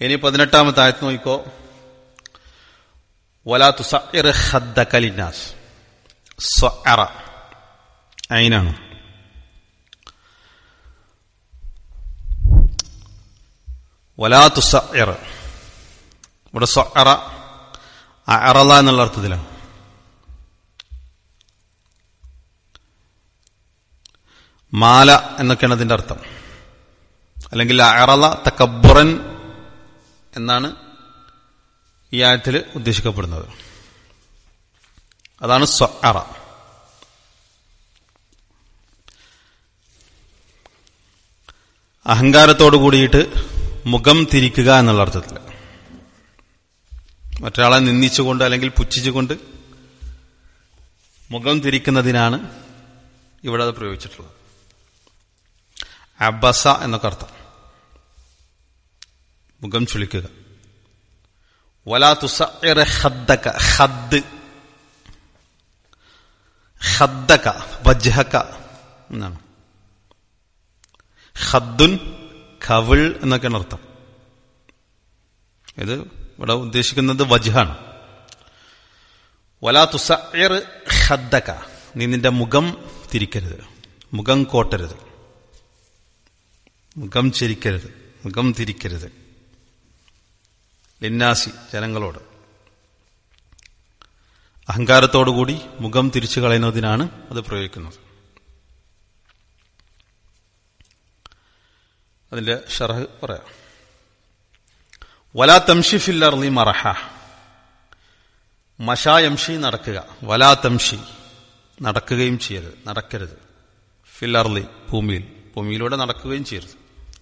ഇനി പതിനെട്ടാമത്തെ ആയത്ത് നോക്കിക്കോ വലാ തുസഇർ ഖദ്ദക ലിന്നാസ് സ്വഅറ ഐനാണ് വലാ തുസഇർ ഇവിടെ സ്വഅറ അറല എന്നുള്ള അർത്ഥത്തിലാണ് മാല എന്നൊക്കെയാണ് അതിന്റെ അർത്ഥം അല്ലെങ്കിൽ അറല തക്കബുറൻ എന്നാണ് ഈ ആയത്തിൽ ഉദ്ദേശിക്കപ്പെടുന്നത് അതാണ് സ്വഅറ അഹങ്കാരത്തോടു കൂടിയിട്ട് മുഖം തിരിക്കുക എന്നുള്ള അർത്ഥത്തിൽ മറ്റൊരാളെ നിന്ദിച്ചുകൊണ്ട് അല്ലെങ്കിൽ പുച്ഛിച്ചുകൊണ്ട് മുഖം തിരിക്കുന്നതിനാണ് ഇവിടെ അത് പ്രയോഗിച്ചിട്ടുള്ളത് അബസ എന്നൊക്കെ അർത്ഥം മുഖം ചുളിക്കുക വലാ തുസഇർ ഖദ്ദക ഖദ്ദ് ഖദ്ദക വജ്ഹക എന്നാണ് ഖദ്ദുൻ കവിൾ എന്നൊക്കെയാണ് അർത്ഥം ഇത് ഇവിടെ ഉദ്ദേശിക്കുന്നത് വജ്ഹാണ് വലാ തുസഇർ ഖദ്ദക നീ നിന്റെ മുഖം തിരിക്കരുത് മുഖം കോട്ടരുത് മുഖം ചിരിക്കരുത് മുഖം തിരിക്കരുത് ലിന്നാസി ജനങ്ങളോട് അഹങ്കാരത്തോടുകൂടി മുഖം തിരിച്ചു കളയുന്നതിനാണ് അത് പ്രയോഗിക്കുന്നത് അതിന്റെ ഷറഹ് പറയാം വലാ തംഷി ഫില്ലർലി മറഹ മഷായംഷി നടക്കുക വലാ തംഷി നടക്കുകയും ചെയ്യരുത് നടക്കരുത് ഫില്ലർലി ഭൂമിയിൽ ഭൂമിയിലൂടെ നടക്കുകയും ചെയ്യരുത്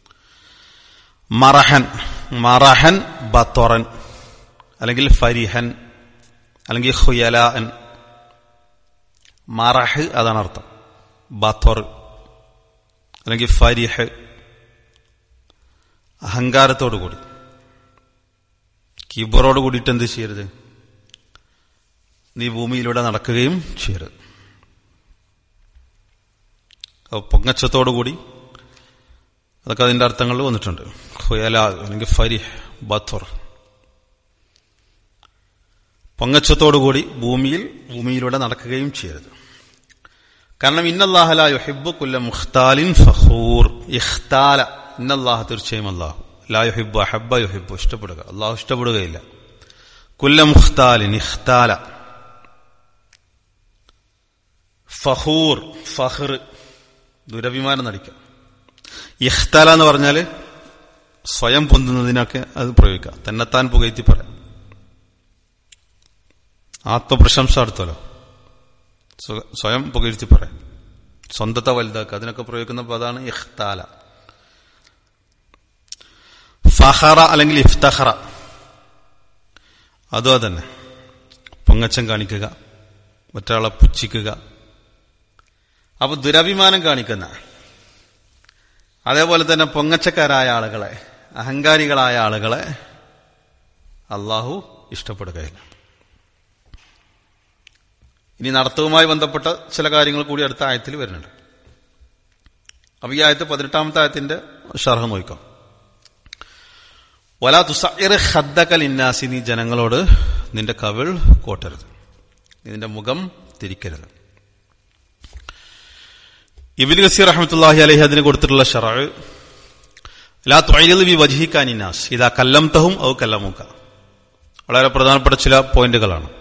മറഹൻ മറഹൻ ബത്തോറൻ അല്ലെങ്കിൽ ഫരിഹൻ അല്ലെങ്കിൽ ഹുയലാൻ മറഹ് അതാണ് അർത്ഥം ബത്തോർ അല്ലെങ്കിൽ ഫരിഹ് അഹങ്കാരത്തോടു കൂടി കീബോറോട് കൂടിയിട്ട് എന്ത് ചെയ്യരുത് നീ ഭൂമിയിലൂടെ നടക്കുകയും ചെയ്യരുത് പൊങ്ങച്ചത്തോടു കൂടി അതൊക്കെ അതിന്റെ അർത്ഥങ്ങളിൽ വന്നിട്ടുണ്ട് ഹുയല അല്ലെങ്കിൽ ഫരിഹ് ബത്തോർ പൊങ്ങച്ചത്തോടുകൂടി ഭൂമിയിൽ ഭൂമിയിലൂടെ നടക്കുകയും ചെയ്യരുത് കാരണം ഇന്നല്ലാഹല യുഹിബ് കുല്ല മുഖ്താലിൻ ഫഹൂർ ഇഖ്താല ഇന്നല്ലാഹ തീർച്ചയായും അള്ളാഹു ലാ യുഹിബ് അഹബ്ബ യുഹിബ് ഇഷ്ടപ്പെടുക അള്ളാഹു ഇഷ്ടപ്പെടുകയില്ല കുല്ല മുഖ്താലിൻ ഇഖ്താല ഫഹൂർ ഫഹ്ർ ദുരഭിമാനം നടിക്കാം ഇഖ്താല എന്ന് പറഞ്ഞാല് സ്വയം പൊന്തുന്നതിനൊക്കെ അത് പ്രയോഗിക്കാം തന്നെത്താൻ പുകയറ്റി പറയാം ആത്മപ്രശംസ അടുത്തല്ലോ സ്വയം പുകഴ്ത്തി പറയാം സ്വന്തത്തെ വലുതാക്കുക അതിനൊക്കെ പ്രയോഗിക്കുന്ന പദമാണ് ഇഖ്താല ഫഹറ അല്ലെങ്കിൽ ഇഫ്തഹറ അതും അതന്നെ പൊങ്ങച്ചം കാണിക്കുക മറ്റൊരാളെ പുച്ഛിക്കുക അപ്പൊ ദുരഭിമാനം കാണിക്കുന്ന അതേപോലെ തന്നെ പൊങ്ങച്ചക്കാരായ ആളുകളെ അഹങ്കാരികളായ ആളുകളെ അള്ളാഹു ഇഷ്ടപ്പെടുകയില്ല ഇനി നടത്തവുമായി ബന്ധപ്പെട്ട ചില കാര്യങ്ങൾ കൂടി അടുത്ത ആയത്തിൽ വരുന്നുണ്ട് അപ്പൊ ഈ ആയത്ത് പതിനെട്ടാമത്തെ ആയത്തിന്റെ ഷർഹ നോക്കാം വലാ തുസഇർ ഖദ്ദകൽ ഇന്നാസി നീ ജനങ്ങളോട് നിന്റെ കവിൾ കോട്ടരുത് നിന്റെ മുഖം തിരിക്കരുത് ഇബിൻ ഗസീർ റഹ്മത്തുല്ലാഹി അലഹി അതിന് കൊടുത്തിട്ടുള്ള ഷറ ലാ തൊഴിൽ വി വജിഹിക്കാനിന്നാസ് ഇതാ കല്ലംതഹും ഔ കല്ലമുക്ക വളരെ പ്രധാനപ്പെട്ട ചില പോയിന്റുകളാണ്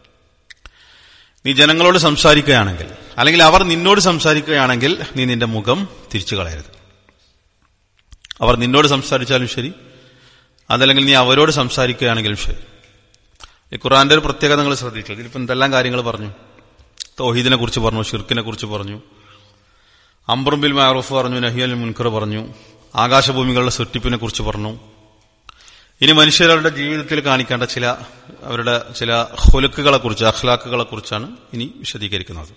നീ ജനങ്ങളോട് സംസാരിക്കുകയാണെങ്കിൽ അല്ലെങ്കിൽ അവർ നിന്നോട് സംസാരിക്കുകയാണെങ്കിൽ നീ നിന്റെ മുഖം തിരിച്ചു കളയരുത് അവർ നിന്നോട് സംസാരിച്ചാലും ശരി അതല്ലെങ്കിൽ നീ അവരോട് സംസാരിക്കുകയാണെങ്കിലും ശരി ഈ ഖുറാന്റെ ഒരു പ്രത്യേകത നിങ്ങൾ ശ്രദ്ധിച്ചു ഇതിലിപ്പോൾ എന്തെല്ലാം കാര്യങ്ങൾ പറഞ്ഞു തോഹീദിനെ കുറിച്ച് പറഞ്ഞു ഷിർക്കിനെ കുറിച്ച് പറഞ്ഞു അംബറുബിൽ മാറൂഫ് പറഞ്ഞു നഹിയൽ മുൻകർ പറഞ്ഞു ആകാശഭൂമികളുടെ സൃഷ്ടിപ്പിനെ കുറിച്ച് പറഞ്ഞു ഇനി മനുഷ്യരുടെ ജീവിതത്തിൽ കാണിക്കേണ്ട ചില അവരുടെ ചില ഹൊലുക്കുകളെ കുറിച്ച് അഖ്ലാക്കുകളെ കുറിച്ചാണ് ഇനി വിശദീകരിക്കുന്നത്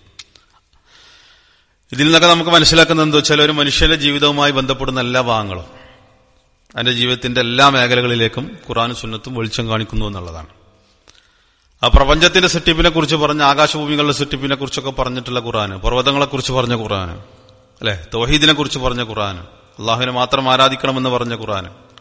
ഇതിൽ നിന്നൊക്കെ നമുക്ക് മനസ്സിലാക്കുന്നത് എന്താ വെച്ചാൽ ഒരു മനുഷ്യന്റെ ജീവിതവുമായി ബന്ധപ്പെടുന്ന എല്ലാ ഭാഗങ്ങളും അതിന്റെ ജീവിതത്തിന്റെ എല്ലാ മേഖലകളിലേക്കും ഖുറാനും സുന്നത്തും വെളിച്ചം കാണിക്കുന്നു എന്നുള്ളതാണ് ആ പ്രപഞ്ചത്തിന്റെ സൃഷ്ടിപ്പിനെ കുറിച്ച് പറഞ്ഞ ആകാശഭൂമികളുടെ സൃഷ്ടിപ്പിനെ കുറിച്ചൊക്കെ പറഞ്ഞിട്ടുള്ള ഖുറാന് പർവ്വതങ്ങളെ കുറിച്ച് പറഞ്ഞ ഖുറാന് അല്ലെ തോഹീദിനെ കുറിച്ച് പറഞ്ഞ ഖുറാന് അള്ളാഹുവിനെ മാത്രം ആരാധിക്കണമെന്ന് പറഞ്ഞ ഖുറാന്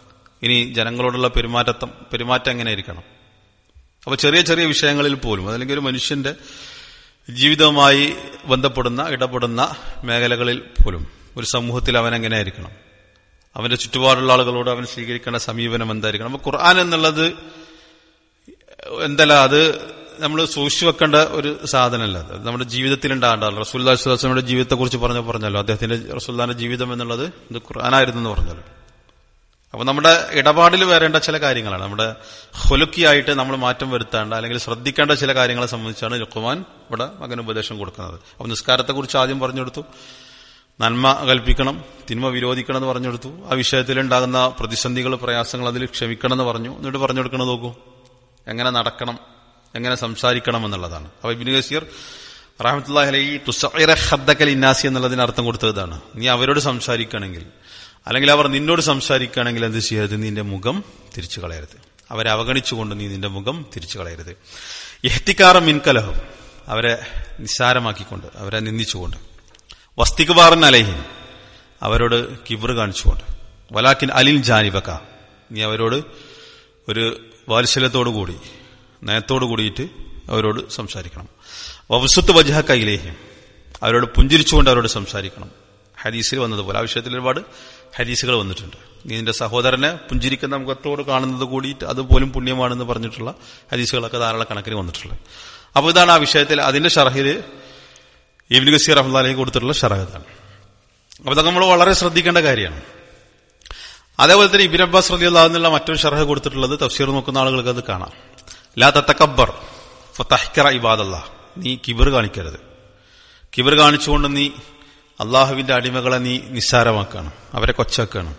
ഇനി ജനങ്ങളോടുള്ള പെരുമാറ്റം പെരുമാറ്റം എങ്ങനെ ഇരിക്കണം അപ്പൊ ചെറിയ ചെറിയ വിഷയങ്ങളിൽ പോലും അതല്ലെങ്കിൽ ഒരു മനുഷ്യന്റെ ജീവിതവുമായി ബന്ധപ്പെടുന്ന ഇടപെടുന്ന മേഖലകളിൽ പോലും ഒരു സമൂഹത്തിൽ അവൻ എങ്ങനെ ആയിരിക്കണം അവന്റെ ചുറ്റുപാടുള്ള ആളുകളോട് അവൻ സ്വീകരിക്കേണ്ട സമീപനം എന്തായിരിക്കണം അപ്പൊ ഖുർആൻ എന്നുള്ളത് എന്തല്ല അത് നമ്മൾ സൂക്ഷിച്ചു വെക്കേണ്ട ഒരു സാധനമല്ല അത് നമ്മുടെ ജീവിതത്തിൽ ഉണ്ടാകേണ്ടതാണ് റസൂല്ലാ സ്വലാസ്ലമിയുടെ ജീവിതത്തെ കുറിച്ച് പറഞ്ഞ പറഞ്ഞല്ലോ അദ്ദേഹത്തിന്റെ റസൂല്ലാന്റെ ജീവിതം എന്നുള്ളത് ഇത് ഖുർആനായിരുന്നു എന്ന് പറഞ്ഞല്ലോ അപ്പൊ നമ്മുടെ ഇടപാടിൽ വരേണ്ട ചില കാര്യങ്ങളാണ് നമ്മുടെ ഹൊലുക്കിയായിട്ട് നമ്മൾ മാറ്റം വരുത്തേണ്ട അല്ലെങ്കിൽ ശ്രദ്ധിക്കേണ്ട ചില കാര്യങ്ങളെ സംബന്ധിച്ചാണ് ലുക്കുമാൻ ഇവിടെ മകന് ഉപദേശം കൊടുക്കുന്നത് അപ്പൊ നിസ്കാരത്തെക്കുറിച്ച് ആദ്യം പറഞ്ഞു കൊടുത്തു നന്മ കൽപ്പിക്കണം തിന്മ വിരോധിക്കണം എന്ന് പറഞ്ഞു കൊടുത്തു ആ വിഷയത്തിൽ ഉണ്ടാകുന്ന പ്രതിസന്ധികൾ പ്രയാസങ്ങൾ അതിൽ ക്ഷമിക്കണം എന്ന് പറഞ്ഞു എന്നിട്ട് പറഞ്ഞു കൊടുക്കണം നോക്കൂ എങ്ങനെ നടക്കണം എങ്ങനെ സംസാരിക്കണം എന്നുള്ളതാണ് അപ്പൊ ഇബിൻ ഗസീർ റഹമത്തുല്ലാഹി അലൈ തുസൈറ ഹദ്ദക്കൽ ഇന്നാസി എന്നുള്ളതിന് അർത്ഥം കൊടുത്തതാണ് നീ അവരോട് സംസാരിക്കണമെങ്കിൽ അല്ലെങ്കിൽ അവർ നിന്നോട് സംസാരിക്കുകയാണെങ്കിൽ എന്ത് ചെയ്യരുത് നിന്റെ മുഖം തിരിച്ചു കളയരുത് അവരെ അവഗണിച്ചുകൊണ്ട് നീ നിന്റെ മുഖം തിരിച്ചു കളയരുത് എഹ്തിക്കാറ മിൻകലഹം അവരെ നിസ്സാരമാക്കിക്കൊണ്ട് അവരെ നിന്ദിച്ചുകൊണ്ട് വസ്തികുബാറൻ അലഹിൻ അവരോട് കിബർ കാണിച്ചുകൊണ്ട് വലാക്കിൻ അലിൽ ജാനിബക്ക നീ അവരോട് ഒരു വാത്സല്യത്തോടുകൂടി നയത്തോടു കൂടിയിട്ട് അവരോട് സംസാരിക്കണം വവസുത്ത് വജഹ കൈലേഹ്യം അവരോട് പുഞ്ചിരിച്ചുകൊണ്ട് അവരോട് സംസാരിക്കണം ഹദീസിൽ വന്നതുപോലെ ആ വിഷയത്തിൽ ഒരുപാട് ഹദീസുകൾ വന്നിട്ടുണ്ട് നീ നിന്റെ സഹോദരനെ പുഞ്ചിരിക്കുന്ന മുഖത്തോട് കാണുന്നത് കൂടിയിട്ട് അതുപോലും പുണ്യമാണെന്ന് പറഞ്ഞിട്ടുള്ള ഹദീസുകളൊക്കെ ധാരാളം കണക്കിന് വന്നിട്ടുള്ളത് അപ്പോൾ ഇതാണ് ആ വിഷയത്തിൽ അതിന്റെ ഷർഹില് ഇബിൻ ഗസീർ അഹമ്മദ് കൊടുത്തിട്ടുള്ള ഷറഹതാണ് അപ്പൊ ഇതൊക്കെ നമ്മൾ വളരെ ശ്രദ്ധിക്കേണ്ട കാര്യമാണ് അതേപോലെ തന്നെ ഇബിൻ അബ്ബാസ് റലി അള്ളാഹെന്നുള്ള മറ്റൊരു ഷർഹ കൊടുത്തിട്ടുള്ളത് തഫ്സീർ നോക്കുന്ന ആളുകൾക്ക് അത് കാണാം ലാ തത്തക്കബ്ബർ ഫത്തഹിക്കറ ഇബാദല്ല നീ കിബർ കാണിക്കരുത് കിബർ കാണിച്ചുകൊണ്ട് നീ അള്ളാഹുവിന്റെ അടിമകളെ നീ നിസ്സാരമാക്കാണ് അവരെ കൊച്ചാക്കാണ്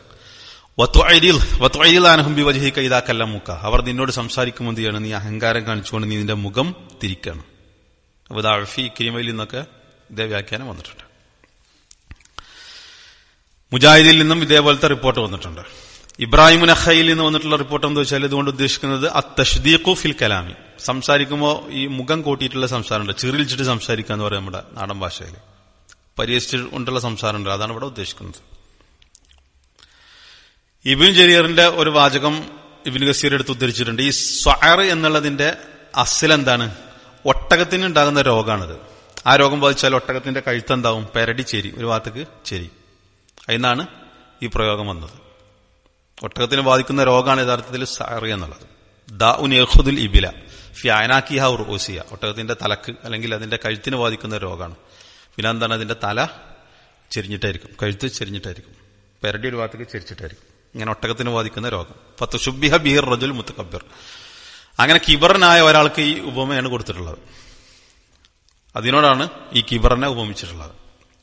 മുക്ക അവർ നിന്നോട് സംസാരിക്കുമ്പോൾ എന്ത് ചെയ്യണം നീ അഹങ്കാരം കാണിച്ചുകൊണ്ട് നീ നിന്റെ മുഖം തിരിക്കണം അപ്പൊ ഇത് അഴഫി കിരിമയിൽ നിന്നൊക്കെ ഇതേ വ്യാഖ്യാനം വന്നിട്ടുണ്ട് മുജാഹിദിൽ നിന്നും ഇതേപോലത്തെ റിപ്പോർട്ട് വന്നിട്ടുണ്ട് ഇബ്രാഹിം നഖയിൽ നിന്ന് വന്നിട്ടുള്ള റിപ്പോർട്ട് എന്താ വെച്ചാൽ ഇതുകൊണ്ട് ഉദ്ദേശിക്കുന്നത് അത്തഷ്ദീഖു ഫിൽ കലാമി സംസാരിക്കുമ്പോൾ ഈ മുഖം കൂട്ടിയിട്ടുള്ള സംസാരമുണ്ട് ചിറിലിച്ചിട്ട് സംസാരിക്കുക എന്ന് പറയും നമ്മുടെ നാടൻ ഭാഷയിൽ പരിഹസിച്ചുകൊണ്ടുള്ള സംസാരമുണ്ട് അതാണ് ഇവിടെ ഉദ്ദേശിക്കുന്നത് ഇബിൻ ജരീറിന്റെ ഒരു വാചകം ഇബിൻ ഗസീർ എടുത്ത് ഉദ്ധരിച്ചിട്ടുണ്ട് ഈ സ്വയർ എന്നുള്ളതിന്റെ അസിൽ എന്താണ് ഒട്ടകത്തിന് ഉണ്ടാകുന്ന രോഗമാണിത് ആ രോഗം ബാധിച്ചാൽ ഒട്ടകത്തിന്റെ കഴുത്തെന്താവും പെരടി ചേരി ഒരു ഭാഗത്തേക്ക് ചേരി അതിനാണ് ഈ പ്രയോഗം വന്നത് ഒട്ടകത്തിന് ബാധിക്കുന്ന രോഗമാണ് യഥാർത്ഥത്തിൽ സാറി എന്നുള്ളത് ദ ഉനേഖുദുൽ ഇബില ഫ്യാനാക്കിഹ ഉർസിയ ഒട്ടകത്തിന്റെ തലക്ക് അല്ലെങ്കിൽ അതിന്റെ കഴുത്തിന് ബാധിക്കുന്ന രോഗമാണ് പിന്നെ എന്താണ് അതിന്റെ തല ചെരിഞ്ഞിട്ടായിരിക്കും കഴുത്ത് ചെരിഞ്ഞിട്ടായിരിക്കും പെരടി ഒരു ഭാഗത്തേക്ക് ചെരിച്ചിട്ടായിരിക്കും ഇങ്ങനെ ഒട്ടകത്തിന് ബാധിക്കുന്ന രോഗം പത്ത് ഷുബിഹ ബിഹിർ റജുൽ മുത്തക്കബിർ അങ്ങനെ കിബറിനായ ഒരാൾക്ക് ഈ ഉപമയാണ് കൊടുത്തിട്ടുള്ളത് അതിനോടാണ് ഈ കിബറിനെ ഉപമിച്ചിട്ടുള്ളത്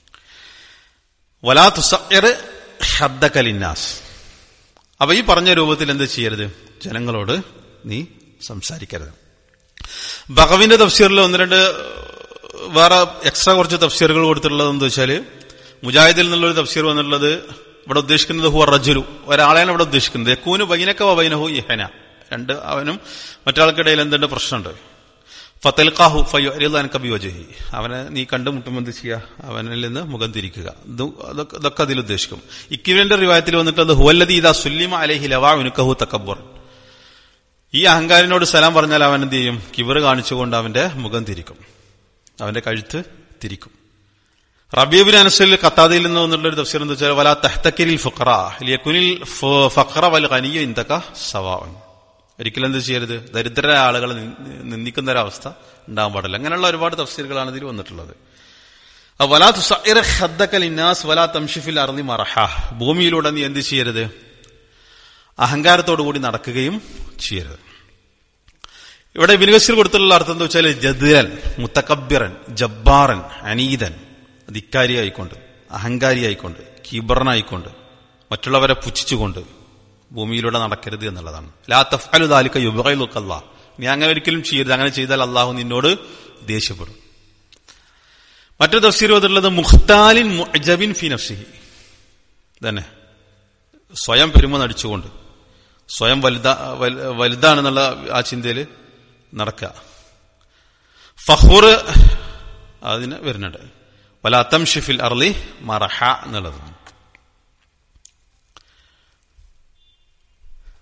വലാ തുസർ ഹദ്ദക്കലിന്നാസ് അപ്പൊ ഈ പറഞ്ഞ രൂപത്തിൽ എന്ത് ചെയ്യരുത് ജനങ്ങളോട് നീ സംസാരിക്കരുത് ബഹവിന്റെ തഫ്സീറിൽ ഒന്ന് രണ്ട് വേറെ എക്സ്ട്രാ കുറച്ച് തഫ്സീറുകൾ കൊടുത്തിട്ടുള്ളത് എന്താ വെച്ചാല് മുജാഹിദിൽ നിന്നുള്ളൊരു തഫ്സീർ വന്നിട്ടുള്ളത് ഇവിടെ ഉദ്ദേശിക്കുന്നത് ഹുവ റജുലു ഒരാളെയാണ് ഇവിടെ ഉദ്ദേശിക്കുന്നത് യക്കൂന് ബൈനക്ക വബൈനഹു ഇഹന രണ്ട് അവനും മറ്റാൾക്കിടയിൽ എന്തുണ്ട് പ്രശ്നമുണ്ട് ഫത്തൽക്കാഹു ഫയ്യൻ കബി വജഹി അവനെ നീ കണ്ടുമുട്ടുമ്പോൾ എന്ത് ചെയ്യുക അവനിൽ നിന്ന് മുഖം തിരിക്കുക ഇതൊക്കെ അതിൽ ഉദ്ദേശിക്കും ഇക്കിവിന്റെ റിവായത്തിൽ വന്നിട്ടുള്ളത് ഹുവല്ലതി ഇതാ സുല്ലിമ അലഹി ലവാ ഉനുക്കഹു തക്കബർ ഈ അഹങ്കാരിനോട് സലാം പറഞ്ഞാൽ അവൻ എന്ത് ചെയ്യും കിബർ കാണിച്ചുകൊണ്ട് അവന്റെ മുഖം തിരിക്കും അവന്റെ കഴുത്ത് തിരിക്കും റബീബിൻ അനസലിൽ കത്താദയിൽ നിന്ന് വന്നിട്ടുള്ള ഒരു തഫ്സീർ എന്താ വെച്ചാൽ വല തഹ്തക്കിരിൽ ഫുഖറ ലിയക്കുനിൽ ഫഖറ വൽ ഖനിയ ഇന്തക സവാൻ ഒരിക്കലും എന്ത് ചെയ്യരുത് ദരിദ്രരായ ആളുകളെ നിന്ദിക്കുന്ന ഒരവസ്ഥ ഉണ്ടാകാൻ പാടില്ല അങ്ങനെയുള്ള ഒരുപാട് തഫ്സീറുകളാണ് ഇതിൽ വന്നിട്ടുള്ളത് വലാ തുസഇറ ഇന്നാസ് വലാ തംഷിഫിൽ അർളി മറഹ ഭൂമിയിലൂടെ നീ എന്ത് ചെയ്യരുത് അഹങ്കാരത്തോടു കൂടി നടക്കുകയും ചെയ്യരുത് ഇവിടെ ബിനുഗസിൽ കൊടുത്തിട്ടുള്ള അർത്ഥം എന്താ വെച്ചാൽ ജദ്രൻ മുത്തക്കബിറൻ ജബ്ബാറൻ അനീതൻ ധിക്കാരിയായിക്കൊണ്ട് അഹങ്കാരിയായിക്കൊണ്ട് കീബറനായിക്കൊണ്ട് മറ്റുള്ളവരെ പുച്ഛിച്ചുകൊണ്ട് ഭൂമിയിലൂടെ നടക്കരുത് എന്നുള്ളതാണ് ലാ തഫ്അലു ദാലിക യുബൈലുക്കല്ല നീ അങ്ങനെ ഒരിക്കലും ചെയ്യരുത് അങ്ങനെ ചെയ്താൽ അള്ളാഹു നിന്നോട് ദേഷ്യപ്പെടും മറ്റൊരു തഫ്സീർ വന്നിട്ടുള്ളത് മുഖ്താലിൻ മുഅജബിൻ ഫി നഫ്സിഹി തന്നെ സ്വയം പെരുമ നടിച്ചുകൊണ്ട് സ്വയം വലുതാ വലുതാണെന്നുള്ള ആ ചിന്തയിൽ നടക്കുക ഫഹൂർ അതിന് വരുന്നുണ്ട് വല തംഷിഫിൽ അർലി മറഹ എന്നുള്ളതാണ്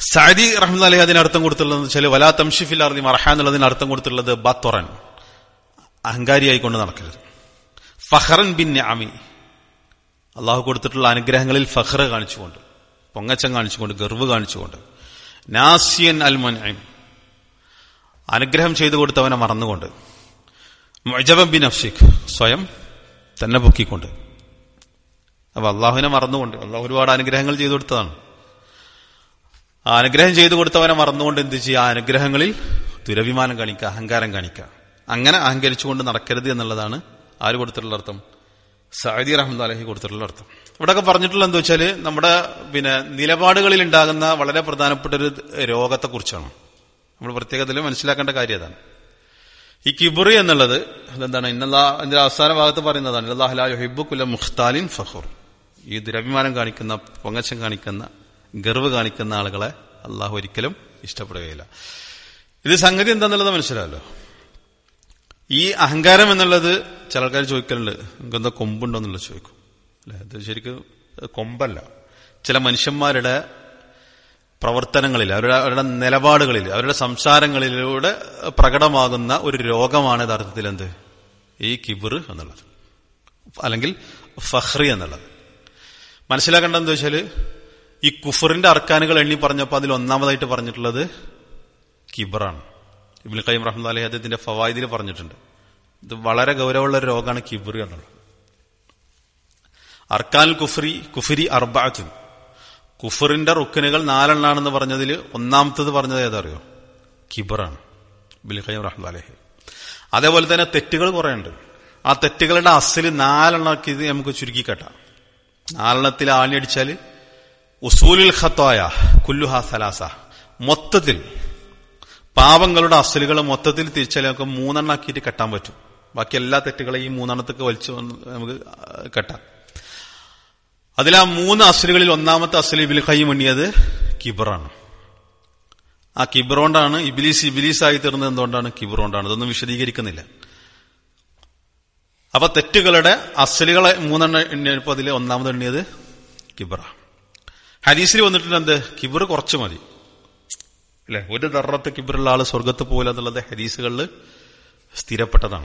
സാദി റഹ്മദ് അലഹി അതിന് അർത്ഥം കൊടുത്തുള്ളത് വെച്ചാൽ വലാ തംഷിഫിൽ അർദി മർഹ എന്നുള്ളതിന് അർത്ഥം കൊടുത്തുള്ളത് ബത്തൊറൻ അഹങ്കാരിയായിക്കൊണ്ട് നടക്കരുത് ഫഹറൻ ബിൻ അമി അള്ളാഹു കൊടുത്തിട്ടുള്ള അനുഗ്രഹങ്ങളിൽ ഫഹ്റ കാണിച്ചുകൊണ്ട് പൊങ്ങച്ചം കാണിച്ചുകൊണ്ട് ഗർവ് കാണിച്ചുകൊണ്ട് നാസിയൻ അൽ മുൻഇം അനുഗ്രഹം ചെയ്തു കൊടുത്തവനെ മറന്നുകൊണ്ട് മുജബൻ ബിൻ അഫ്ഷിഖ് സ്വയം തന്നെ പൊക്കിക്കൊണ്ട് അപ്പൊ അള്ളാഹുവിനെ മറന്നുകൊണ്ട് അള്ളാഹു ഒരുപാട് അനുഗ്രഹങ്ങൾ ചെയ്തു കൊടുത്തതാണ് ആ അനുഗ്രഹം ചെയ്തു കൊടുത്തവനെ മറന്നുകൊണ്ട് എന്ത് ചെയ്യുക ആ അനുഗ്രഹങ്ങളിൽ ദുരഭിമാനം കാണിക്കുക അഹങ്കാരം കാണിക്കുക അങ്ങനെ അഹങ്കരിച്ചുകൊണ്ട് നടക്കരുത് എന്നുള്ളതാണ് ആര് കൊടുത്തിട്ടുള്ള അർത്ഥം സഅദി റഹ്മദ് അലഹി കൊടുത്തിട്ടുള്ള അർത്ഥം ഇവിടെയൊക്കെ പറഞ്ഞിട്ടുള്ള എന്താ വെച്ചാൽ നമ്മുടെ പിന്നെ നിലപാടുകളിൽ ഉണ്ടാകുന്ന വളരെ പ്രധാനപ്പെട്ട ഒരു രോഗത്തെക്കുറിച്ചാണ് നമ്മൾ പ്രത്യേകത്തിൽ മനസ്സിലാക്കേണ്ട കാര്യം അതാണ് ഈ കിബുറി എന്നുള്ളത് അതെന്താണ് ഇന്നല്ലാ ഇതിന്റെ അവസാന ഭാഗത്ത് പറയുന്നതാണ് ഇല്ലാഹുല മുഖ്താലിൻ ഫഹൂർ ഈ ദുരഭിമാനം കാണിക്കുന്ന പൊങ്ങച്ചം കാണിക്കുന്ന ഗർവ് കാണിക്കുന്ന ആളുകളെ അള്ളാഹു ഒരിക്കലും ഇഷ്ടപ്പെടുകയില്ല ഇത് സംഗതി എന്താന്നുള്ളത് മനസ്സിലാവല്ലോ ഈ അഹങ്കാരം എന്നുള്ളത് ചില ആൾക്കാർ ചോദിക്കലുണ്ട് നിങ്ങൾക്കെന്താ കൊമ്പുണ്ടോ എന്നുള്ളത് ചോദിക്കും അല്ലെ അത് ശരിക്കും കൊമ്പല്ല ചില മനുഷ്യന്മാരുടെ പ്രവർത്തനങ്ങളിൽ അവരുടെ അവരുടെ നിലപാടുകളിൽ അവരുടെ സംസാരങ്ങളിലൂടെ പ്രകടമാകുന്ന ഒരു രോഗമാണ് യഥാർത്ഥത്തിൽ എന്ത് ഈ കിബിർ എന്നുള്ളത് അല്ലെങ്കിൽ ഫഹ്റി എന്നുള്ളത് മനസ്സിലാക്കേണ്ടതെന്ന് വെച്ചാൽ ഈ കുഫറിന്റെ അർക്കാനുകൾ എണ്ണി പറഞ്ഞപ്പോൾ അതിൽ ഒന്നാമതായിട്ട് പറഞ്ഞിട്ടുള്ളത് കിബറാണ് ഇബിൻ ഖയ്യം റഹ്മദ് അലി അദ്ദേഹത്തിന്റെ ഫവായിദിൽ പറഞ്ഞിട്ടുണ്ട് ഇത് വളരെ ഗൗരവമുള്ള ഒരു രോഗമാണ് കിബറി എന്നുള്ളത് അർക്കാൻ കുഫ്രി കുഫരി അർബാത്തുൻ കുഫറിന്റെ റുക്കനുകൾ നാലെണ്ണാണെന്ന് പറഞ്ഞതിൽ ഒന്നാമത്തത് പറഞ്ഞത് ഏതറിയോ കിബറാണ് ഇബിൻ ഖയ്യം റഹ്മദ് അലഹി അതേപോലെ തന്നെ തെറ്റുകൾ കുറേ ഉണ്ട് ആ തെറ്റുകളുടെ അസല് നാലെണ്ണക്ക് ഇത് നമുക്ക് ചുരുക്കിക്കട്ടാം നാലെണ്ണത്തിൽ ആണിയടിച്ചാൽ ഉസൂലുൽ ഖത്തായ കുല്ലുഹ സലാസ മൊത്തത്തിൽ പാപങ്ങളുടെ അസലുകൾ മൊത്തത്തിൽ തിരിച്ചാൽ നമുക്ക് മൂന്നെണ്ണാക്കിയിട്ട് കെട്ടാൻ പറ്റും ബാക്കി എല്ലാ തെറ്റുകളെയും മൂന്നെണ്ണത്തേക്ക് വലിച്ചു നമുക്ക് കെട്ടാം അതിൽ ആ മൂന്ന് അസലുകളിൽ ഒന്നാമത്തെ അസൽ ഇബിൽ കൈ മണ്ണിയത് കിബറാണ് ആ കിബറോണ്ടാണ് ഇബിലീസ് ഇബിലീസായി തീർന്നത് എന്തുകൊണ്ടാണ് കിബറോണ്ടാണ് ഇതൊന്നും വിശദീകരിക്കുന്നില്ല അപ്പൊ തെറ്റുകളുടെ അസലുകളെ മൂന്നെണ്ണം എണ്ണിയപ്പോൾ അതിൽ ഒന്നാമത് എണ്ണിയത് കിബറ ഹരീസിൽ വന്നിട്ടുണ്ട് എന്ത് കിബർ കുറച്ച് മതി അല്ലെ ഒരു ദറത്ത് കിബറുള്ള ആള് സ്വർഗത്ത് പോലെ എന്നുള്ളത് ഹരീസുകളിൽ സ്ഥിരപ്പെട്ടതാണ്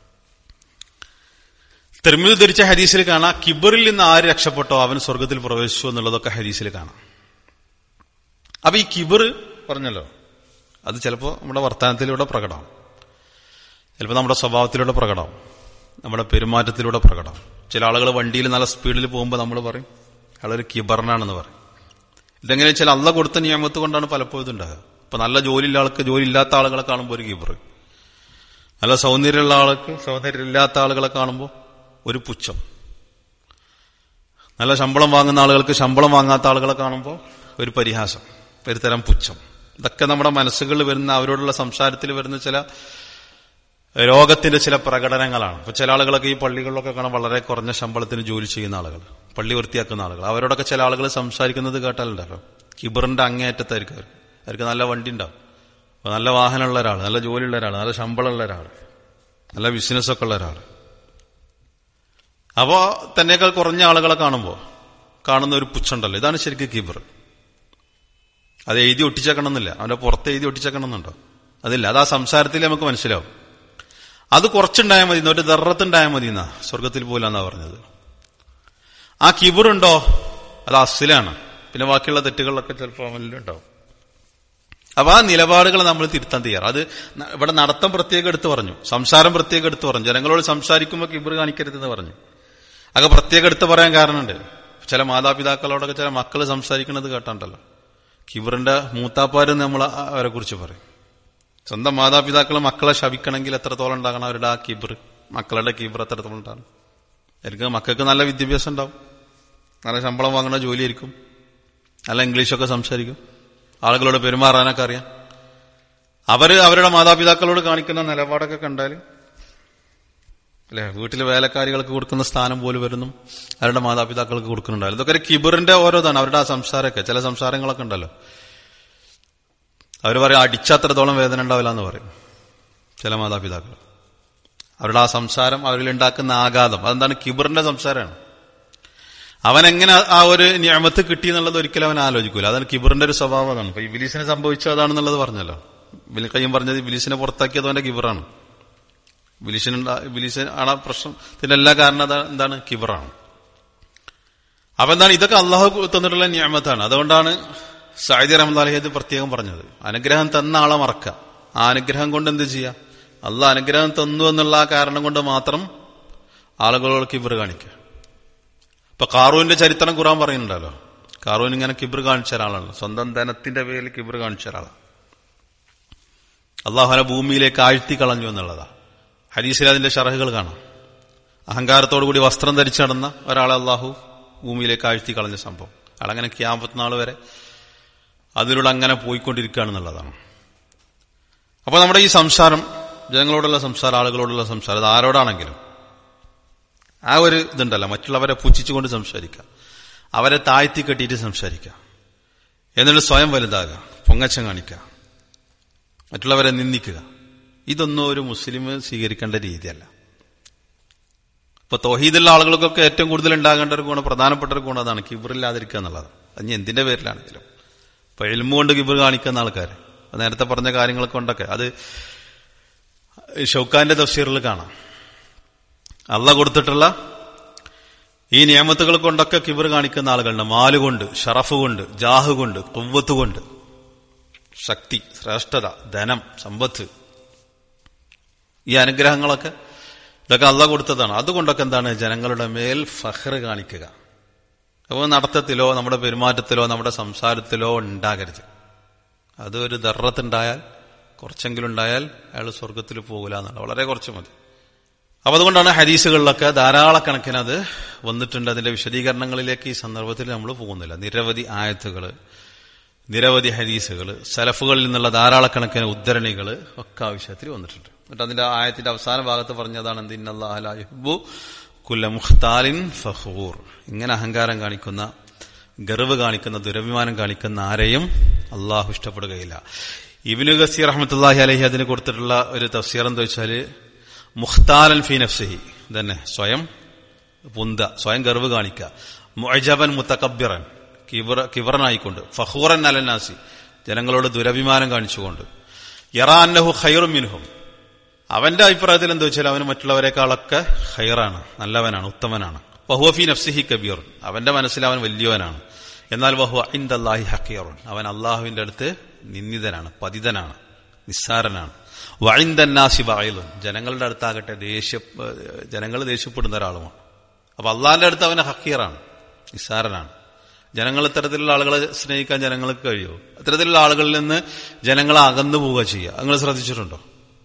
തെർമിത് ധരിച്ച ഹരീസിൽ കാണാം കിബറിൽ നിന്ന് ആര് രക്ഷപ്പെട്ടോ അവൻ സ്വർഗത്തിൽ പ്രവേശിച്ചു എന്നുള്ളതൊക്കെ ഹരീസിൽ കാണാം അപ്പൊ ഈ കിബർ പറഞ്ഞല്ലോ അത് ചിലപ്പോ നമ്മുടെ വർത്തമാനത്തിലൂടെ പ്രകടമാവും ചിലപ്പോൾ നമ്മുടെ സ്വഭാവത്തിലൂടെ പ്രകടമാവും നമ്മുടെ പെരുമാറ്റത്തിലൂടെ പ്രകടമാവും ചില ആളുകൾ വണ്ടിയിൽ നല്ല സ്പീഡിൽ പോകുമ്പോൾ നമ്മൾ പറയും അയാളൊരു കിബറിനാണെന്ന് പറയും ഇതെങ്ങനെ വെച്ചാൽ അള്ള കൊടുത്ത നിയമത്ത് കൊണ്ടാണ് പലപ്പോഴും ഇതുണ്ടാകുക ഇപ്പൊ നല്ല ജോലിയുള്ള ആൾക്ക് ജോലി ഇല്ലാത്ത ആളുകളെ കാണുമ്പോൾ ഒരു കിബർ നല്ല സൗന്ദര്യമുള്ള ആൾക്ക് സൗന്ദര്യമില്ലാത്ത ആളുകളെ കാണുമ്പോൾ ഒരു പുച്ഛം നല്ല ശമ്പളം വാങ്ങുന്ന ആളുകൾക്ക് ശമ്പളം വാങ്ങാത്ത ആളുകളെ കാണുമ്പോൾ ഒരു പരിഹാസം ഒരു തരം പുച്ഛം ഇതൊക്കെ നമ്മുടെ മനസ്സുകളിൽ വരുന്ന അവരോടുള്ള സംസാരത്തിൽ വരുന്ന ചില രോഗത്തിന്റെ ചില പ്രകടനങ്ങളാണ് ഇപ്പൊ ചില ആളുകളൊക്കെ ഈ പള്ളികളിലൊക്കെ കാണാൻ വളരെ കുറഞ്ഞ ശമ്പളത്തിന് ജോലി ചെയ്യുന്ന ആളുകൾ പള്ളി വൃത്തിയാക്കുന്ന ആളുകൾ അവരോടൊക്കെ ചില ആളുകൾ സംസാരിക്കുന്നത് കേട്ടാലുണ്ടല്ലോ കിബറിന്റെ അങ്ങേയറ്റത്തായിരിക്കും അവർ അവർക്ക് നല്ല വണ്ടി ഉണ്ടാവും നല്ല വാഹനമുള്ള ഒരാൾ നല്ല ജോലിയുള്ള ഒരാൾ നല്ല ശമ്പളമുള്ള ഒരാൾ നല്ല ബിസിനസ്സൊക്കെ ഉള്ള ഒരാൾ അപ്പോ തന്നെക്കാൾ കുറഞ്ഞ ആളുകളെ കാണുമ്പോൾ കാണുന്ന ഒരു പുച്ഛുണ്ടല്ലോ ഇതാണ് ശരിക്കും കിബർ അത് എഴുതി ഒട്ടിച്ചേക്കണമെന്നില്ല അവന്റെ പുറത്ത് എഴുതി ഒട്ടിച്ചേക്കണമെന്നുണ്ടോ അതില്ല അത് ആ സംസാരത്തിൽ നമുക്ക് മനസ്സിലാവും അത് കുറച്ചുണ്ടായാൽ മതി ഒരു ദറത്തുണ്ടായാൽ മതി എന്നാ സ്വർഗത്തിൽ പോലാന്നാ പറഞ്ഞത് ആ കിബറുണ്ടോ അത് അസിലാണ് പിന്നെ ബാക്കിയുള്ള തെറ്റുകളിലൊക്കെ ചിലപ്പോൾ അവനിലുണ്ടാവും അപ്പൊ ആ നിലപാടുകൾ നമ്മൾ തിരുത്താൻ തയ്യാറ് അത് ഇവിടെ നടത്തം പ്രത്യേകം എടുത്തു പറഞ്ഞു സംസാരം പ്രത്യേകം എടുത്തു പറഞ്ഞു ജനങ്ങളോട് സംസാരിക്കുമ്പോൾ കിബർ കാണിക്കരുതെന്ന് പറഞ്ഞു അതൊക്കെ പ്രത്യേകം എടുത്ത് പറയാൻ കാരണമുണ്ട് ചില മാതാപിതാക്കളോടൊക്കെ ചില മക്കൾ സംസാരിക്കുന്നത് കേട്ടാണ്ടല്ലോ കിബറിന്റെ മൂത്താപ്പാരെന്ന് നമ്മൾ അവരെ കുറിച്ച് പറയും സ്വന്തം മാതാപിതാക്കൾ മക്കളെ ശപിക്കണമെങ്കിൽ എത്രത്തോളം ഉണ്ടാകണം അവരുടെ ആ കിബർ മക്കളുടെ കിബർ എത്രത്തോളം ഉണ്ടാകണം എനിക്ക് മക്കൾക്ക് നല്ല വിദ്യാഭ്യാസം ഉണ്ടാവും നല്ല ശമ്പളം വാങ്ങുന്ന ജോലിയായിരിക്കും നല്ല ഇംഗ്ലീഷൊക്കെ സംസാരിക്കും ആളുകളോട് പെരുമാറാനൊക്കെ അറിയാം അവര് അവരുടെ മാതാപിതാക്കളോട് കാണിക്കുന്ന നിലപാടൊക്കെ കണ്ടാൽ അല്ലെ വീട്ടിലെ വേലക്കാരികൾക്ക് കൊടുക്കുന്ന സ്ഥാനം പോലും വരുന്നു അവരുടെ മാതാപിതാക്കൾക്ക് കൊടുക്കുന്നുണ്ടാവില്ല ഇതൊക്കെ ഒരു കിബറിന്റെ ഓരോതാണ് അവരുടെ ആ സംസാരമൊക്കെ ചില സംസാരങ്ങളൊക്കെ ഉണ്ടല്ലോ അവർ പറയും അടിച്ചത്രത്തോളം വേദന ഉണ്ടാവില്ല എന്ന് പറയും ചില മാതാപിതാക്കൾ അവരുടെ ആ സംസാരം അവരിൽ ഉണ്ടാക്കുന്ന ആഘാതം അതെന്താണ് കിബറിന്റെ സംസാരമാണ് അവൻ എങ്ങനെ ആ ഒരു ഞാമത്ത് കിട്ടി എന്നുള്ളത് ഒരിക്കലും അവൻ ആലോചിക്കൂല അതാണ് കിബറിന്റെ ഒരു സ്വഭാവം അതാണ് ഇപ്പൊ ഇബിലീസിനെ സംഭവിച്ചത് അതാണെന്നുള്ളത് പറഞ്ഞല്ലോ ഇബിലി കയ്യും പറഞ്ഞത് ഇബിലീസിനെ പുറത്താക്കിയത് അവന്റെ കിബറാണ് ഇബിലീസിന് ഇബിലീസിന് ആണ് പ്രശ്നത്തിന്റെ എല്ലാ കാരണം അതാ- എന്താണ് കിബറാണ് അപ്പൊ എന്താണ് ഇതൊക്കെ അള്ളാഹു തന്നിട്ടുള്ള ഞാമത്താണ് അതുകൊണ്ടാണ് സായിദ് റഹ്മദ് ഇത് പ്രത്യേകം പറഞ്ഞത് അനുഗ്രഹം തന്ന ആളെ മറക്കുക ആ അനുഗ്രഹം കൊണ്ട് എന്ത് ചെയ്യാം അള്ളാഹ് അനുഗ്രഹം തന്നു എന്നുള്ള ആ കാരണം കൊണ്ട് മാത്രം ആളുകളോട് കിബർ കാണിക്കുക ഇപ്പൊ കാറൂവിന്റെ ചരിത്രം ഖുറാൻ പറയുന്നുണ്ടല്ലോ കാറൂൻ ഇങ്ങനെ കിബർ കാണിച്ച ഒരാളാണ് സ്വന്തം ധനത്തിന്റെ പേരിൽ കിബർ കാണിച്ച ഒരാളാണ് അള്ളാഹുനെ ഭൂമിയിലേക്ക് ആഴ്ത്തി കളഞ്ഞു എന്നുള്ളതാ ഹരീസിൽ അതിന്റെ ഷറഹുകൾ കാണാം അഹങ്കാരത്തോടു കൂടി വസ്ത്രം ധരിച്ചു നടന്ന ഒരാളെ അള്ളാഹു ഭൂമിയിലേക്ക് ആഴ്ത്തി കളഞ്ഞ സംഭവം അയാളങ്ങനെ ക്യാമ്പത്ത് നാൾ വരെ അതിലൂടെ അങ്ങനെ പോയിക്കൊണ്ടിരിക്കുകയാണെന്നുള്ളതാണ് അപ്പൊ നമ്മുടെ ഈ സംസാരം ജനങ്ങളോടുള്ള സംസാരം ആളുകളോടുള്ള സംസാരം അത് ആരോടാണെങ്കിലും ആ ഒരു ഇതുണ്ടല്ലോ മറ്റുള്ളവരെ പുച്ഛിച്ചുകൊണ്ട് സംസാരിക്കുക അവരെ താഴ്ത്തി കെട്ടിയിട്ട് സംസാരിക്കുക എന്നിട്ട് സ്വയം വലുതാകുക പൊങ്ങച്ചം കാണിക്കുക മറ്റുള്ളവരെ നിന്ദിക്കുക ഇതൊന്നും ഒരു മുസ്ലിം സ്വീകരിക്കേണ്ട രീതിയല്ല ഇപ്പൊ തോഹീദുള്ള ആളുകൾക്കൊക്കെ ഏറ്റവും കൂടുതൽ ഉണ്ടാകേണ്ട ഒരു ഗുണം പ്രധാനപ്പെട്ട ഒരു ഗുണം അതാണ് കിബറില്ലാതിരിക്കുക എന്നുള്ളത് അത് ഇനി എന്തിന്റെ പേരിലാണെങ്കിലും ഇപ്പൊ എൽമു കൊണ്ട് കിബർ കാണിക്കുന്ന ആൾക്കാർ നേരത്തെ പറഞ്ഞ കാര്യങ്ങൾ കൊണ്ടൊക്കെ അത് ഷൗക്കാന്റെ തഫ്സീറിൽ കാണാം അള്ള കൊടുത്തിട്ടുള്ള ഈ നിയമത്തുകൾ കൊണ്ടൊക്കെ കിബർ കാണിക്കുന്ന ആളുകളുണ്ട് മാല് കൊണ്ട് ഷറഫ് കൊണ്ട് ജാഹ് കൊണ്ട് കുവ്വത്ത് കൊണ്ട് ശക്തി ശ്രേഷ്ഠത ധനം സമ്പത്ത് ഈ അനുഗ്രഹങ്ങളൊക്കെ ഇതൊക്കെ അള്ള കൊടുത്തതാണ് അതുകൊണ്ടൊക്കെ എന്താണ് ജനങ്ങളുടെ മേൽ ഫഹ്റ് കാണിക്കുക അപ്പോൾ നടത്തത്തിലോ നമ്മുടെ പെരുമാറ്റത്തിലോ നമ്മുടെ സംസാരത്തിലോ ഉണ്ടാകരുത് അതൊരു ദർറത്തുണ്ടായാൽ കുറച്ചെങ്കിലും ഉണ്ടായാൽ അയാൾ സ്വർഗത്തിൽ പോകില്ല എന്നാണ് വളരെ കുറച്ച് മതി അപ്പൊ അതുകൊണ്ടാണ് ഹദീസുകളിലൊക്കെ ധാരാളക്കണക്കിന് അത് വന്നിട്ടുണ്ട് അതിന്റെ വിശദീകരണങ്ങളിലേക്ക് ഈ സന്ദർഭത്തിൽ നമ്മൾ പോകുന്നില്ല നിരവധി ആയത്തുകൾ നിരവധി ഹദീസുകൾ സലഫുകളിൽ നിന്നുള്ള ധാരാളക്കണക്കിന് ഉദ്ധരണികൾ ഒക്കെ ആ വിഷയത്തിൽ വന്നിട്ടുണ്ട് എന്നിട്ട് അതിന്റെ ആയത്തിന്റെ അവസാന ഭാഗത്ത് പറഞ്ഞതാണ് എന്ത് ഇന്നല്ലാഹു കുല്ല മുഖ്താലിൻ ഫഹൂർ ഇങ്ങനെ അഹങ്കാരം കാണിക്കുന്ന ഗർവ് കാണിക്കുന്ന ദുരഭിമാനം കാണിക്കുന്ന ആരെയും അള്ളാഹു ഇഷ്ടപ്പെടുകയില്ല ഇബിനു ഗസീർ അഹമ്മത്തുല്ലാഹി അലഹി അതിന് കൊടുത്തിട്ടുള്ള ഒരു തഫ്സീർ എന്താ വെച്ചാല് മുഖ്താലൻ ഫി നഫ്സിഹി തന്നെ സ്വയം പുന്ത സ്വയം ഗർവ് കാണിക്കുക മുഅജബൻ മുത്തക്കബിറൻ കിവറ കിവറനായിക്കൊണ്ട് ഫഹൂറൻ അലനാസി ജനങ്ങളോട് ദുരഭിമാനം കാണിച്ചുകൊണ്ട് യറാന്നഹു ഖൈറും മിൻഹും അവന്റെ അഭിപ്രായത്തിൽ എന്താ വെച്ചാൽ അവന് മറ്റുള്ളവരെക്കാളൊക്കെ ഹൈറാണ് നല്ലവനാണ് ഉത്തമനാണ് വഹുവഫി നഫ്സിഹി കബീർ അവന്റെ മനസ്സിൽ അവൻ വലിയവനാണ് എന്നാൽ വഹു ഇന്ദല്ലാഹി ഹക്കീറുൻ അവൻ അള്ളാഹുവിന്റെ അടുത്ത് നിന്ദിതനാണ് പതിതനാണ് നിസ്സാരനാണ് വഴിന്തന്നാസി വായലും ജനങ്ങളുടെ അടുത്താകട്ടെ ദേഷ്യ ജനങ്ങൾ ദേഷ്യപ്പെടുന്ന ഒരാളുമാണ് അപ്പൊ അള്ളാഹിന്റെ അടുത്ത് അവന് ഹക്കീറാണ് നിസ്സാരനാണ് ജനങ്ങൾ ഇത്തരത്തിലുള്ള ആളുകളെ സ്നേഹിക്കാൻ ജനങ്ങൾക്ക് കഴിയുമോ അത്തരത്തിലുള്ള ആളുകളിൽ നിന്ന് ജനങ്ങളെ അകന്നു പോവുക ചെയ്യുക നിങ്ങൾ ശ്രദ്ധിച്ചിട്ടുണ്ടോ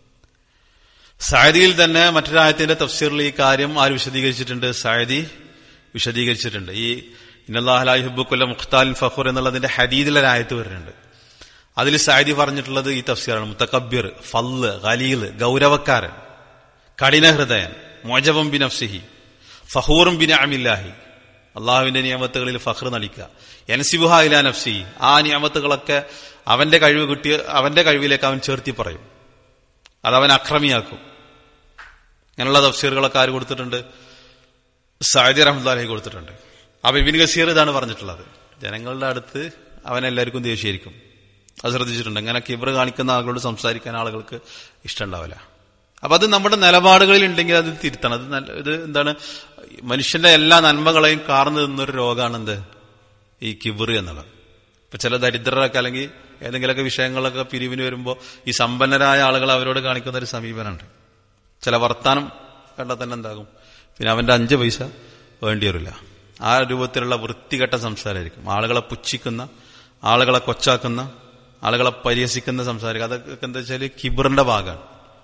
സായദിയിൽ തന്നെ മറ്റൊരായത്തിന്റെ തഫ്സീറിൽ ഈ കാര്യം ആര് വിശദീകരിച്ചിട്ടുണ്ട് സായദി വിശദീകരിച്ചിട്ടുണ്ട് ഈ ഇന്നല്ലാഹുബുക്കുല്ല മുഖ്താലിൻ ഫഖൂർ എന്നുള്ളതിന്റെ ഹദീദിലൊരായത്ത് വരുന്നുണ്ട് അതിൽ സായദി പറഞ്ഞിട്ടുള്ളത് ഈ തഫ്സീറാണ് മുത്തക്കബിർ ഫല്ല് ഖലീല് ഗൗരവക്കാരൻ കഠിനഹൃദയൻ മോജബം ബിൻ അഫ്സിഹി ഫഹൂറും ബിൻ അമില്ലാഹി അള്ളാഹുവിന്റെ നിയമത്തുകളിൽ ഫഹ്ർ നടിക്കുക എൻസിബുഹ ഇലാ നഫ്സി ആ നിയമത്തുകളൊക്കെ അവന്റെ കഴിവ് കിട്ടിയ അവന്റെ കഴിവിലേക്ക് അവൻ ചേർത്തി പറയും അതവൻ അക്രമിയാക്കും അങ്ങനെയുള്ള തഫ്സീറുകളൊക്കെ ആര് കൊടുത്തിട്ടുണ്ട് സായദി റഹ്മുല്ലാഹി കൊടുത്തിട്ടുണ്ട് അപ്പൊ ഇബിൻ ഗസീർ ഇതാണ് പറഞ്ഞിട്ടുള്ളത് ജനങ്ങളുടെ അടുത്ത് അവൻ എല്ലാവർക്കും ദേഷ്യമായിരിക്കും അത് ശ്രദ്ധിച്ചിട്ടുണ്ട് അങ്ങനെ കിബർ കാണിക്കുന്ന ആളുകളോട് സംസാരിക്കാൻ ആളുകൾക്ക് ഇഷ്ടമുണ്ടാവില്ല അപ്പൊ അത് നമ്മുടെ നിലപാടുകളിൽ ഉണ്ടെങ്കിൽ അത് തിരുത്തണം അത് നല്ല ഇത് എന്താണ് മനുഷ്യന്റെ എല്ലാ നന്മകളെയും കാർന്നു നിന്നൊരു രോഗമാണ് എന്ത് ഈ കിബർ എന്നുള്ളത് ഇപ്പൊ ചില ദരിദ്രരൊക്കെ അല്ലെങ്കിൽ ഏതെങ്കിലുമൊക്കെ വിഷയങ്ങളൊക്കെ പിരിവിന് വരുമ്പോൾ ഈ സമ്പന്നരായ ആളുകൾ അവരോട് കാണിക്കുന്ന ഒരു സമീപനമുണ്ട് ചില വർത്താനം കണ്ടാൽ തന്നെ എന്താകും പിന്നെ അവന്റെ അഞ്ച് പൈസ വേണ്ടി വരില്ല ആ രൂപത്തിലുള്ള വൃത്തികെട്ട സംസാരമായിരിക്കും ആളുകളെ പുച്ഛിക്കുന്ന ആളുകളെ കൊച്ചാക്കുന്ന ആളുകളെ പരിഹസിക്കുന്ന സംസാരിക്കുക അതൊക്കെ എന്താ വെച്ചാൽ കിബറിന്റെ ഭാഗമാണ്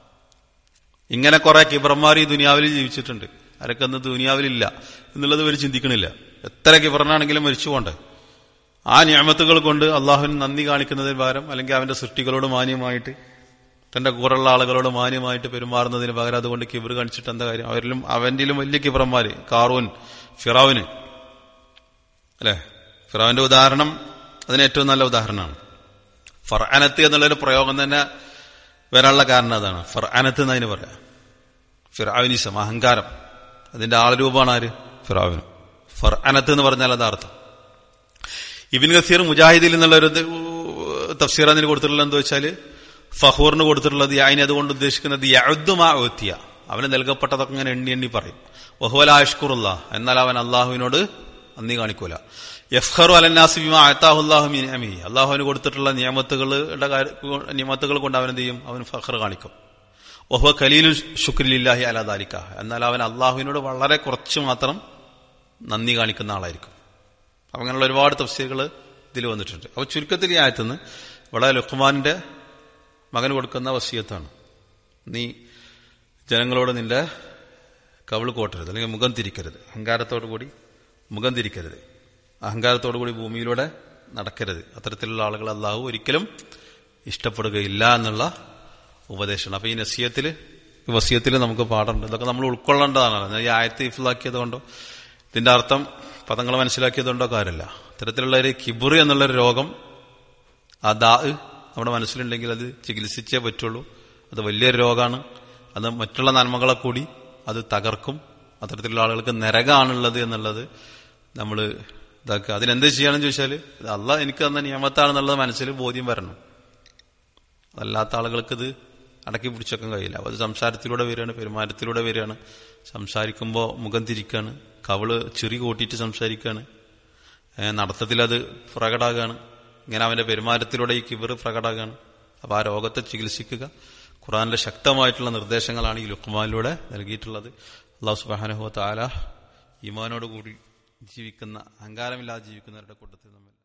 ഇങ്ങനെ കുറെ കിബറന്മാർ ഈ ദുനിയാവിൽ ജീവിച്ചിട്ടുണ്ട് ആരൊക്കെ അന്ന് ദുനിയാവിലില്ല എന്നുള്ളത് ഇവർ ചിന്തിക്കണില്ല എത്ര കിബറനാണെങ്കിലും മരിച്ചു പോണ്ടേ ആ ഞാമത്തുകൾ കൊണ്ട് അള്ളാഹുവിന് നന്ദി കാണിക്കുന്നതിന് പകരം അല്ലെങ്കിൽ അവന്റെ സൃഷ്ടികളോട് മാന്യമായിട്ട് തന്റെ കൂറുള്ള ആളുകളോട് മാന്യമായിട്ട് പെരുമാറുന്നതിന് പകരം അതുകൊണ്ട് കിബർ കാണിച്ചിട്ട് എന്താ കാര്യം അവരിലും അവന്റെയിലും വലിയ കിബറന്മാര് കാറൂൻ ഫിറാവിന് അല്ലെ ഫിറാവിന്റെ ഉദാഹരണം അതിന് ഏറ്റവും നല്ല ഉദാഹരണമാണ് ഫർഅനത്ത് എന്നുള്ളൊരു പ്രയോഗം തന്നെ വരാനുള്ള കാരണം അതാണ് ഫർഅനത്ത് എന്നതിന് പറയാം ഫിറാവിനിസം അഹങ്കാരം അതിന്റെ ആൾരൂപമാണ് ആര് ഫിറാവിന് ഫർ അനത്ത് എന്ന് പറഞ്ഞാൽ അതാ അർത്ഥം ഇബിൻ ഗസീർ മുജാഹിദിൽ എന്നുള്ള ഒരു തഫ്സീർ അതിന് കൊടുത്തിട്ടുള്ളത് എന്താ വെച്ചാൽ ഫഹൂറിന് കൊടുത്തിട്ടുള്ളത് അതിന് അതുകൊണ്ട് ഉദ്ദേശിക്കുന്നത് യഅദ്ദുമാ ഓത്തിയ അവന് നൽകപ്പെട്ടതൊക്കെ ഇങ്ങനെ എണ്ണി എണ്ണി പറയും വഹുവല അഷ്കുറുള്ള എന്നാൽ അവൻ അള്ളാഹുവിനോട് നന്ദി കാണിക്കൂല യഫ്ഖറു അലന്നാസി ബിമാ അത്താഹുല്ലാഹു മിൻ അമി അള്ളാഹുവിന് കൊടുത്തിട്ടുള്ള നിയമത്തുകളുടെ നിയമത്തുകൾ കൊണ്ട് അവൻ എന്ത് ചെയ്യും അവൻ ഫഖർ കാണിക്കും വഹുവ കലീലു ശുക്രിലില്ലാഹി അലാ ദാലിക്ക എന്നാൽ അവൻ അള്ളാഹുവിനോട് വളരെ കുറച്ച് മാത്രം നന്ദി കാണിക്കുന്ന ആളായിരിക്കും അപ്പൊ അങ്ങനെയുള്ള ഒരുപാട് തഫ്സീറുകൾ ഇതിൽ വന്നിട്ടുണ്ട് അപ്പൊ ചുരുക്കത്തിൽ ഈ ആയത്തുനിന്ന് വളരെ ലുഖ്മാന്റെ മകന് കൊടുക്കുന്ന വസീയത്താണ് നീ ജനങ്ങളോട് നിന്റെ കവിള് കോട്ടരുത് അല്ലെങ്കിൽ മുഖം തിരിക്കരുത് അഹങ്കാരത്തോടു കൂടി മുഖം തിരിക്കരുത് അഹങ്കാരത്തോടു കൂടി ഭൂമിയിലൂടെ നടക്കരുത് അത്തരത്തിലുള്ള ആളുകൾ അള്ളാഹു ഒരിക്കലും ഇഷ്ടപ്പെടുകയില്ല എന്നുള്ള ഉപദേശമാണ് അപ്പൊ ഈ നസീയത്തിൽ ഈ വസീയത്തിൽ നമുക്ക് പാടുണ്ട് ഇതൊക്കെ നമ്മൾ ഉൾക്കൊള്ളേണ്ടതാണ് ഈ ആയത്ത് ഇഫിലാക്കിയത് കൊണ്ടോ ഇതിന്റെ അർത്ഥം പദങ്ങൾ മനസ്സിലാക്കിയത് കൊണ്ടോ കാര്യമില്ല ഇത്തരത്തിലുള്ള ഒരു കിബുറി എന്നുള്ളൊരു രോഗം ആ ദാ നമ്മുടെ മനസ്സിലുണ്ടെങ്കിൽ അത് ചികിത്സിച്ചേ പറ്റുള്ളൂ അത് വലിയൊരു രോഗമാണ് അത് മറ്റുള്ള നന്മകളെ കൂടി അത് തകർക്കും അത്തരത്തിലുള്ള ആളുകൾക്ക് നരകാണുള്ളത് എന്നുള്ളത് നമ്മൾ ഇതാക്കുക അതിനെന്ത് ചെയ്യണമെന്ന് ചോദിച്ചാൽ അല്ല എനിക്ക് തന്ന നിയമത്താണെന്നുള്ളത് മനസ്സിൽ ബോധ്യം വരണം അതല്ലാത്ത ആളുകൾക്ക് ഇത് അടക്കി പിടിച്ചൊക്കെ കഴിയില്ല അത് സംസാരത്തിലൂടെ വരികയാണ് പെരുമാറ്റത്തിലൂടെ വരികയാണ് സംസാരിക്കുമ്പോൾ മുഖം തിരിക്കാണ് കവള് ചിറി കൂട്ടിയിട്ട് സംസാരിക്കുകയാണ് നടത്തത്തിൽ അത് പ്രകടാകാണ് ഇങ്ങനെ അവന്റെ പെരുമാറ്റത്തിലൂടെ ഈ കിബർ പ്രകടാകാണ് അപ്പൊ ആ രോഗത്തെ ചികിത്സിക്കുക ഖുറാനിലെ ശക്തമായിട്ടുള്ള നിർദ്ദേശങ്ങളാണ് ഈ ലുക്മാനിലൂടെ നൽകിയിട്ടുള്ളത് അള്ളാഹു സുബാനഹു താല ഈമാനോട് കൂടി ജീവിക്കുന്ന അഹങ്കാരമില്ലാതെ ജീവിക്കുന്നവരുടെ കൂട്ടത്തിൽ നമ്മൾ